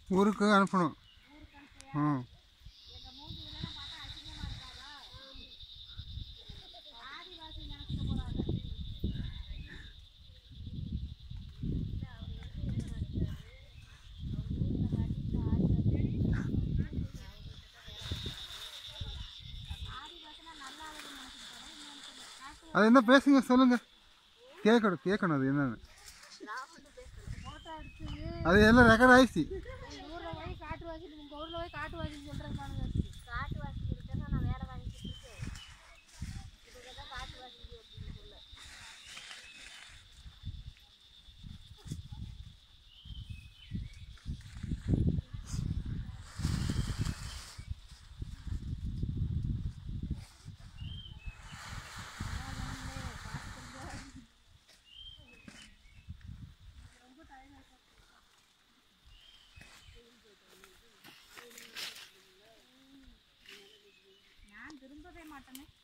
ஊருக்கு அனுப்பணும் ம் அது என்ன பேசுங்க சொல்லுங்க கேட்கணும் கேட்கணும் அது என்னன்னு அது எல்லாம் ரெக்கார்ட் ஆயிடுச்சு ஊர்ல போய் காட்டுவாசி உங்க ஊர்ல போய் காட்டுவாசின்னு சொல்றது பாருங்க காட்டுவாசி இருக்கிறத நான் வேலை வாங்கிட்டு இருக்கேன் இதுக்கு தான் காட்டுவாசி அப்படின்னு சொல்ல நான் திரும்பவே மாட்டேனே